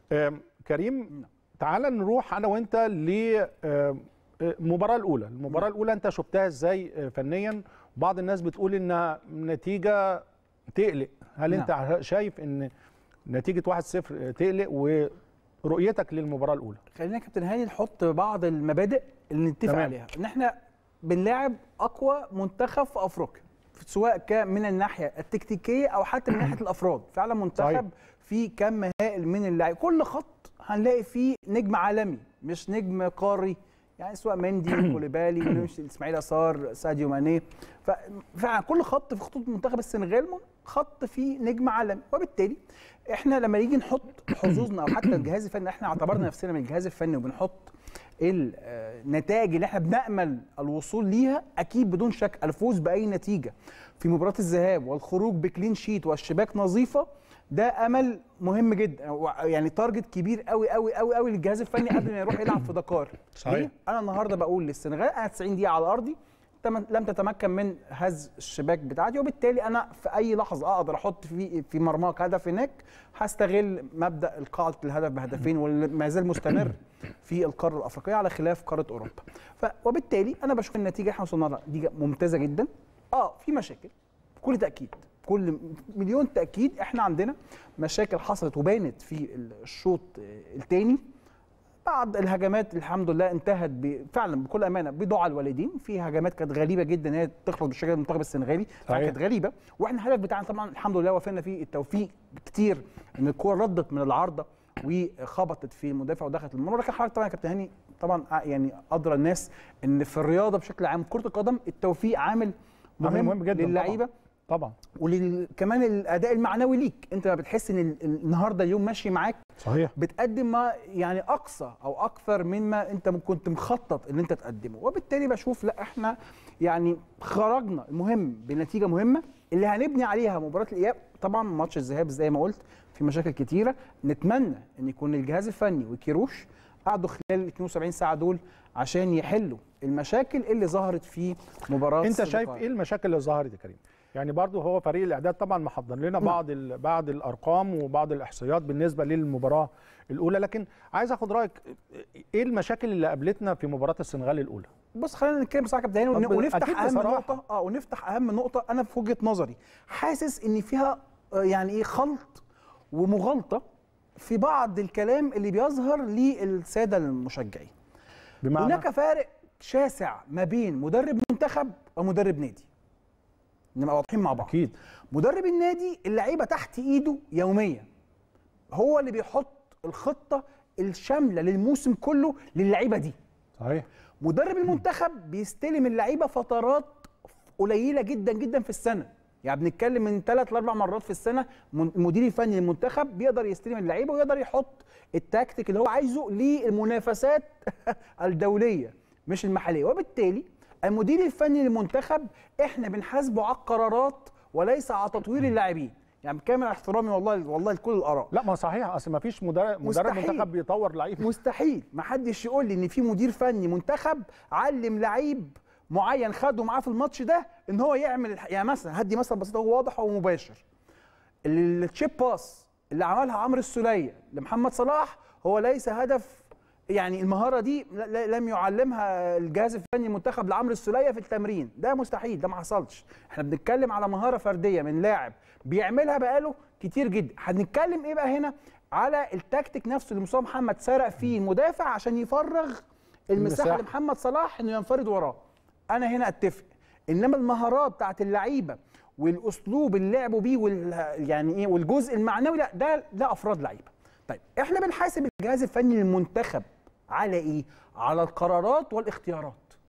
آم، كريم تعال نروح انا وانت للمباراه الاولى المباراه الاولى انت شفتها ازاي آه، فنيا بعض الناس بتقول انها نتيجه تقلق هل انت شايف ان نتيجه 1-0 تقلق ورؤيتك للمباراه الاولى خلينا يا كابتن هاني نحط بعض المبادئ اللي نتفق تمام. عليها ان احنا بنلاعب اقوى منتخب في افريقيا سواء كان من الناحيه التكتيكيه او حتى من ناحيه الافراد فعلا منتخب صحيح. فيه كم هائل من اللاعب كل خط هنلاقي فيه نجم عالمي مش نجم قاري يعني سواء مندي كوليبالي نمشي اسماعيل يسار ساديو ماني ففعلا كل خط في خطوط منتخب السنغال خط فيه نجم عالمي وبالتالي احنا لما نيجي نحط حظوظنا او حتى الجهاز الفني احنا اعتبرنا نفسنا من الجهاز الفني وبنحط النتائج اللي احنا بنامل الوصول ليها اكيد بدون شك الفوز باي نتيجه في مباراه الذهاب والخروج بكلين شيت والشباك نظيفه ده امل مهم جدا يعني تارجت كبير قوي قوي قوي قوي للجهاز الفني قبل ما يروح يلعب في دكار صحيح. ليه؟ انا النهارده بقول للسنغال انا 90 دقيقه على ارضي تم- لم تتمكن من هز الشباك بتاعتي وبالتالي انا في اي لحظه اقدر احط في في مرماك هدف هناك هستغل مبدا القاعده الهدف بهدفين واللي ما زال مستمر في القاره الافريقيه على خلاف قاره اوروبا ف وبالتالي انا بشوف النتيجه احنا وصلنا لها نتيجه ممتازه جدا اه في مشاكل بكل تاكيد كل مليون تاكيد احنا عندنا مشاكل حصلت وبانت في الشوط الثاني بعض الهجمات الحمد لله انتهت ب- فعلا بكل امانه بضاع الوالدين في هجمات كانت غريبه جدا ان هي تخلص بالشكل المنتخب السنغالي صحيح. كانت غريبه واحنا الهدف بتاعنا طبعا الحمد لله وفينا فيه التوفيق كتير ان الكوره ردت من العارضه وخبطت في المدافع ودخلت المرمى لكن حضرتك طبعا يا كابتن هاني طبعا ع- يعني ادرى الناس ان في الرياضه بشكل عام كره القدم التوفيق عامل عامل مهم, مهم جداً طبعاً. للعيبه طبعا وكمان الاداء المعنوي ليك انت ما بتحس ان ال- النهارده اليوم ماشي معاك صحيح بتقدم ما يعني اقصى او اكثر مما انت م- كنت مخطط ان انت تقدمه وبالتالي بشوف لا احنا يعني خرجنا المهم بنتيجه مهمه اللي هنبني عليها مباراه الاياب طبعا ماتش الذهاب زي ما قلت في مشاكل كتيره نتمنى ان يكون الجهاز الفني وكيروش قعدوا خلال ال 72 ساعه دول عشان يحلوا المشاكل اللي ظهرت في مباراه انت شايف الصديقات. ايه المشاكل اللي ظهرت يا كريم يعني برضو هو فريق الاعداد طبعا محضر لنا بعض ال- بعض الارقام وبعض الاحصائيات بالنسبه للمباراه الاولى لكن عايز اخد رايك ايه المشاكل اللي قابلتنا في مباراه السنغال الاولى بص خلينا نتكلم بصراحه كابتن هاني ون- طب ونفتح أكيد اهم بصراحة. نقطه اه ونفتح اهم نقطه انا في وجهه نظري حاسس ان فيها آه، يعني ايه خلط ومغالطه في بعض الكلام اللي بيظهر للساده المشجعين بمعنى هناك فارق شاسع ما بين مدرب منتخب ومدرب نادي نبقى واضحين مع بعض اكيد مدرب النادي اللعيبه تحت ايده يوميا هو اللي بيحط الخطه الشامله للموسم كله للعيبه دي صحيح مدرب المنتخب بيستلم اللعيبه فترات قليله جدا جدا في السنه يعني بنتكلم من ثلاث لاربع مرات في السنه من- المدير الفني للمنتخب بيقدر يستلم اللعيبه ويقدر يحط التكتيك اللي هو عايزه للمنافسات الدوليه مش المحليه وبالتالي المدير الفني للمنتخب احنا بنحاسبه على القرارات وليس على تطوير اللاعبين يعني بكامل احترامي والله والله لكل الاراء لا ما صحيح اصل ما فيش مدرب مدرب مستحيل. منتخب بيطور لعيب مستحيل ما حدش يقول لي ان في مدير فني منتخب علم لعيب معين خده معاه في الماتش ده ان هو يعمل الح- يعني مثلا هدي مثلا بسيط هو واضح ومباشر التشيب باس اللي عملها عمرو السوليه لمحمد صلاح هو ليس هدف يعني المهاره دي ل- ل- لم يعلمها الجهاز الفني المنتخب لعمرو السوليه في التمرين ده مستحيل ده ما حصلش احنا بنتكلم على مهاره فرديه من لاعب بيعملها بقاله كتير جدا هنتكلم ايه بقى هنا على التكتيك نفسه اللي مصطفى محمد سرق فيه المدافع عشان يفرغ المساحه المساحة. لمحمد صلاح انه ينفرد وراه انا هنا اتفق انما المهارات بتاعت اللعيبه والاسلوب اللي لعبوا بيه وال يعني ايه والجزء المعنوي لا ده ده افراد لعيبه طيب احنا بنحاسب الجهاز الفني للمنتخب على ايه على القرارات والاختيارات